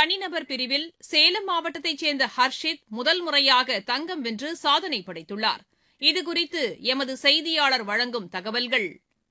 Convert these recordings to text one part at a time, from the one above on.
தனிநபர் பிரிவில் சேலம் மாவட்டத்தைச் சேர்ந்த ஹர்ஷித் முதல் முறையாக தங்கம் வென்று சாதனை படைத்துள்ளார் இதுகுறித்து எமது செய்தியாளர் வழங்கும் தகவல்கள்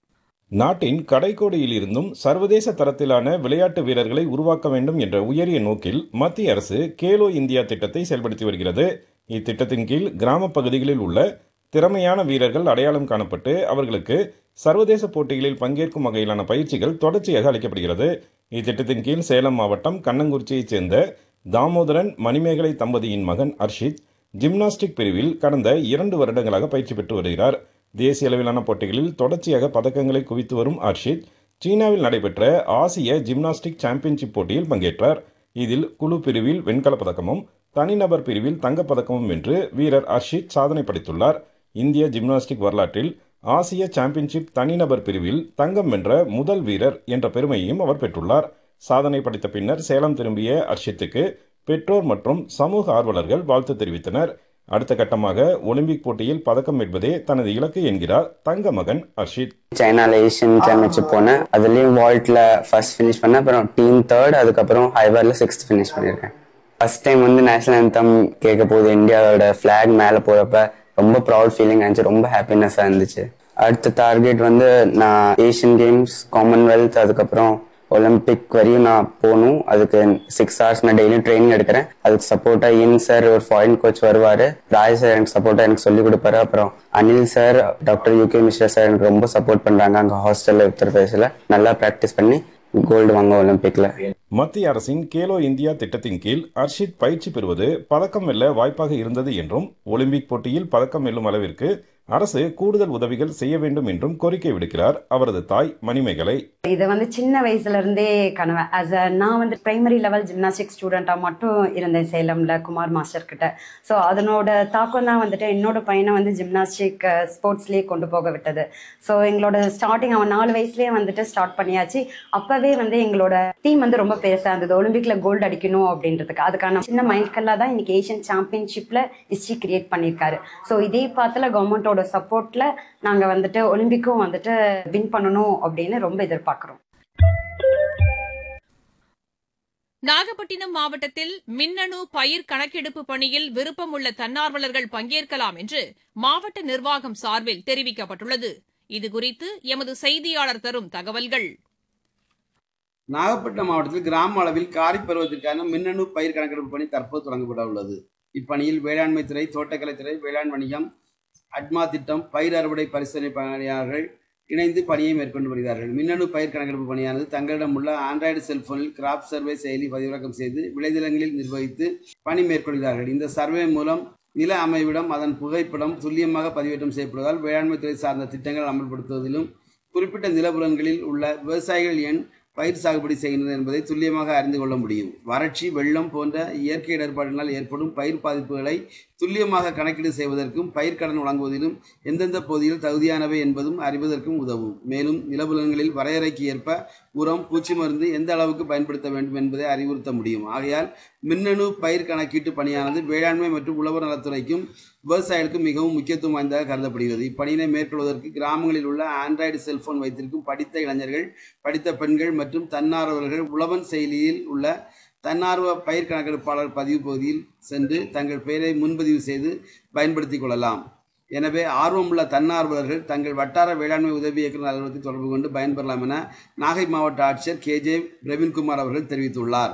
நாட்டின் கடைக்கோடியில் இருந்தும் சர்வதேச தரத்திலான விளையாட்டு வீரர்களை உருவாக்க வேண்டும் என்ற உயரிய நோக்கில் மத்திய அரசு கேலோ இந்தியா திட்டத்தை செயல்படுத்தி வருகிறது இத்திட்டத்தின் கீழ் கிராமப் பகுதிகளில் உள்ள திறமையான வீரர்கள் அடையாளம் காணப்பட்டு அவர்களுக்கு சர்வதேச போட்டிகளில் பங்கேற்கும் வகையிலான பயிற்சிகள் தொடர்ச்சியாக அளிக்கப்படுகிறது இத்திட்டத்தின் கீழ் சேலம் மாவட்டம் கண்ணங்குறிச்சியைச் சேர்ந்த தாமோதரன் மணிமேகலை தம்பதியின் மகன் அர்ஷித் ஜிம்னாஸ்டிக் பிரிவில் கடந்த இரண்டு வருடங்களாக பயிற்சி பெற்று வருகிறார் தேசிய அளவிலான போட்டிகளில் தொடர்ச்சியாக பதக்கங்களை குவித்து வரும் அர்ஷித் சீனாவில் நடைபெற்ற ஆசிய ஜிம்னாஸ்டிக் சாம்பியன்ஷிப் போட்டியில் பங்கேற்றார் இதில் குழு பிரிவில் வெண்கலப் பதக்கமும் தனிநபர் பிரிவில் தங்கப்பதக்கமும் வென்று வீரர் அர்ஷித் சாதனை படைத்துள்ளார் இந்திய ஜிம்னாஸ்டிக் வரலாற்றில் ஆசிய சாம்பியன்ஷிப் தனிநபர் பிரிவில் தங்கம் வென்ற முதல் வீரர் என்ற பெருமையையும் அவர் பெற்றுள்ளார் சாதனை படைத்த பின்னர் சேலம் திரும்பிய அர்ஷித்துக்கு பெற்றோர் மற்றும் சமூக ஆர்வலர்கள் வாழ்த்து தெரிவித்தனர் அடுத்த கட்டமாக ஒலிம்பிக் போட்டியில் பதக்கம் வெல்வதே தனது இலக்கு என்கிறார் தங்க மகன் அர்ஷித் சைனால ஏஷியன் சாம்பியன்ஷிப் போனேன் அதுலயும் வால்ட்ல ஃபர்ஸ்ட் ஃபினிஷ் பண்ணேன் அப்புறம் டீம் தேர்ட் அதுக்கப்புறம் ஹைவர்ல சிக்ஸ்த் ஃபினிஷ் பண்ணியிருக்கேன் ஃபர்ஸ்ட் டைம் வந்து நேஷனல் anthem கேட்க போகுது இந்தியாவோட ஃபிளாக் மேலே போறப்ப ரொம்ப ப்ரௌட் ஃபீலிங் ஆச்சு ரொம்ப ஹாப்பினஸ்ஸாக இருந்துச்சு அடுத்த டார்கெட் வந்து நான் ஏஷியன் கேம்ஸ் காமன்வெல்த் அதுக்கப்புறம் ஒலிம்பிக் வரையும் நான் போகணும் அதுக்கு சிக்ஸ் ஹவர்ஸ் நான் டெய்லியும் ட்ரைனிங் எடுக்கிறேன் அதுக்கு சப்போர்ட்டா இன் சார் ஒரு ஃபாரின் கோச் வருவாரு ராய் சார் எனக்கு சப்போர்ட்டா எனக்கு சொல்லி கொடுப்பாரு அப்புறம் Anil sir doctor U K Mishra sir எனக்கு ரொம்ப சப்போர்ட் பண்றாங்க அங்க ஹாஸ்டல்ல உத்தரப்பிரதேசில் நல்லா ப்ராக்டிஸ் பண்ணி கோல்டு வாங்க ஒலிம்பிக்ல மத்திய அரசின் கேலோ இந்தியா திட்டத்தின் கீழ் அர்ஷித் பயிற்சி பெறுவது பதக்கம் வெல்ல வாய்ப்பாக இருந்தது என்றும் ஒலிம்பிக் போட்டியில் பதக்கம் வெல்லும் அளவிற்கு அரசு கூடுதல் உதவிகள் செய்ய வேண்டும் என்றும் கோரிக்கை விடுக்கிறார் அவரது தாய் மணிமேகலை இது வந்து சின்ன வயசுல இருந்தே கனவு ஆஸ் அ நான் வந்து பிரைமரி லெவல் ஜிம்னாஸ்டிக் ஸ்டூடெண்டா மட்டும் இருந்தேன் சேலம்ல குமார் மாஸ்டர் கிட்ட ஸோ அதனோட தாக்கம் தான் வந்துட்டு என்னோட பையனை வந்து ஜிம்னாஸ்டிக் ஸ்போர்ட்ஸ்லேயே கொண்டு போக விட்டது ஸோ எங்களோட ஸ்டார்டிங் அவன் நாலு வயசுலேயே வந்துட்டு ஸ்டார்ட் பண்ணியாச்சு அப்பவே வந்து எங்களோட டீம் வந்து ரொம்ப பெருசாக இருந்தது ஒலிம்பிக்ல கோல்டு அடிக்கணும் அப்படின்றதுக்கு அதுக்கான சின்ன மைல்கல்லாக தான் இன்னைக்கு ஏஷியன் சாம்பியன்ஷிப்ல ஹிஸ்ட்ரி கிரியேட் பண்ணியிருக்காரு ஸோ இதே பார்த்துல கவர்மெண்டோட சப்போர்ட்ல நாங்க வந்துட்டு ஒலிம்பிக்கும் வந்துட்டு வின் பண்ணணும் அப்படின்னு ரொம்ப எதிர்பார்க்கிறோம் நாகப்பட்டினம் மாவட்டத்தில் மின்னணு பயிர் கணக்கெடுப்பு பணியில் விருப்பமுள்ள தன்னார்வலர்கள் பங்கேற்கலாம் என்று மாவட்ட நிர்வாகம் சார்பில் தெரிவிக்கப்பட்டுள்ளது இதுகுறித்து எமது செய்தியாளர் தரும் தகவல்கள் நாகப்பட்டினம் மாவட்டத்தில் கிராம அளவில் காரிப் பருவத்திற்கான மின்னணு பயிர் கணக்கெடுப்பு பணி தற்போது தொடங்கப்பட உள்ளது இப்பணியில் வேளாண்மை துறை தோட்டக்கலைத்துறை வேளாண் வணிகம் அட்மா திட்டம் பயிர் அறுவடை பரிசோதனை பணியாளர்கள் இணைந்து பணியை மேற்கொண்டு வருகிறார்கள் மின்னணு பயிர் கணக்கெடுப்பு பணியானது தங்களிடம் உள்ள ஆண்ட்ராய்டு செல்போனில் கிராப் சர்வே செயலி பதிவிறக்கம் செய்து விளைநிலங்களில் நிர்வகித்து பணி மேற்கொள்கிறார்கள் இந்த சர்வே மூலம் நில அமைவிடம் அதன் புகைப்படம் துல்லியமாக பதிவேற்றம் செய்யப்படுவதால் வேளாண்மைத்துறை சார்ந்த திட்டங்கள் அமல்படுத்துவதிலும் குறிப்பிட்ட நிலப்புலன்களில் உள்ள விவசாயிகள் எண் பயிர் சாகுபடி செய்கின்றனர் என்பதை துல்லியமாக அறிந்து கொள்ள முடியும் வறட்சி வெள்ளம் போன்ற இயற்கை இடர்பாடுகளால் ஏற்படும் பயிர் பாதிப்புகளை துல்லியமாக கணக்கீடு செய்வதற்கும் பயிர்க்கடன் வழங்குவதிலும் எந்தெந்த பகுதியில் தகுதியானவை என்பதும் அறிவதற்கும் உதவும் மேலும் நிலபுலன்களில் வரையறைக்கு ஏற்ப உரம் பூச்சி மருந்து எந்த அளவுக்கு பயன்படுத்த வேண்டும் என்பதை அறிவுறுத்த முடியும் ஆகையால் மின்னணு பயிர் கணக்கீட்டு பணியானது வேளாண்மை மற்றும் உழவர் நலத்துறைக்கும் விவசாயிகளுக்கும் மிகவும் முக்கியத்துவம் வாய்ந்ததாக கருதப்படுகிறது இப்பணியினை மேற்கொள்வதற்கு கிராமங்களில் உள்ள ஆண்ட்ராய்டு செல்போன் வைத்திருக்கும் படித்த இளைஞர்கள் படித்த பெண்கள் மற்றும் தன்னார்வலர்கள் உழவன் செயலியில் உள்ள தன்னார்வ பயிர் கணக்கெடுப்பாளர் பதிவு பகுதியில் சென்று தங்கள் பெயரை முன்பதிவு செய்து பயன்படுத்திக் கொள்ளலாம் எனவே ஆர்வமுள்ள தன்னார்வலர்கள் தங்கள் வட்டார வேளாண்மை உதவி இயக்குநர் அலுவலகத்தை தொடர்பு கொண்டு பயன்பெறலாம் என நாகை மாவட்ட ஆட்சியர் கே ஜே பிரவீன்குமார் அவர்கள் தெரிவித்துள்ளார்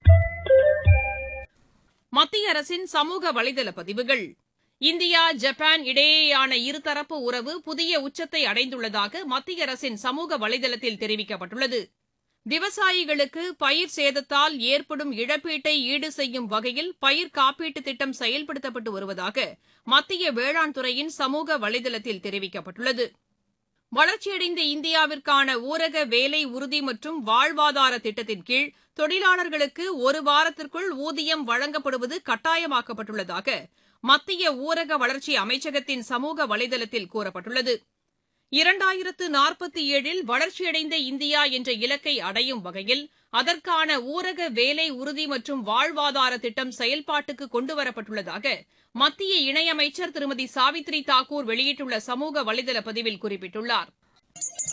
மத்திய அரசின் சமூக வலைதள பதிவுகள் இந்தியா ஜப்பான் இடையேயான இருதரப்பு உறவு புதிய உச்சத்தை அடைந்துள்ளதாக மத்திய அரசின் சமூக வலைதளத்தில் தெரிவிக்கப்பட்டுள்ளது விவசாயிகளுக்கு பயிர் சேதத்தால் ஏற்படும் இழப்பீட்டை ஈடு செய்யும் வகையில் பயிர் காப்பீட்டு திட்டம் செயல்படுத்தப்பட்டு வருவதாக மத்திய வேளாண் துறையின் சமூக வலைதளத்தில் தெரிவிக்கப்பட்டுள்ளது வளர்ச்சியடைந்த இந்தியாவிற்கான ஊரக வேலை உறுதி மற்றும் வாழ்வாதார திட்டத்தின் கீழ் தொழிலாளர்களுக்கு ஒரு வாரத்திற்குள் ஊதியம் வழங்கப்படுவது கட்டாயமாக்கப்பட்டுள்ளதாக மத்திய ஊரக வளர்ச்சி அமைச்சகத்தின் சமூக வலைதளத்தில் கூறப்பட்டுள்ளது இரண்டாயிரத்து நாற்பத்தி ஏழில் வளர்ச்சியடைந்த இந்தியா என்ற இலக்கை அடையும் வகையில் அதற்கான ஊரக வேலை உறுதி மற்றும் வாழ்வாதார திட்டம் செயல்பாட்டுக்கு கொண்டுவரப்பட்டுள்ளதாக மத்திய இணையமைச்சர் திருமதி சாவித்ரி தாக்கூர் வெளியிட்டுள்ள சமூக வலைதள பதிவில் குறிப்பிட்டுள்ளார்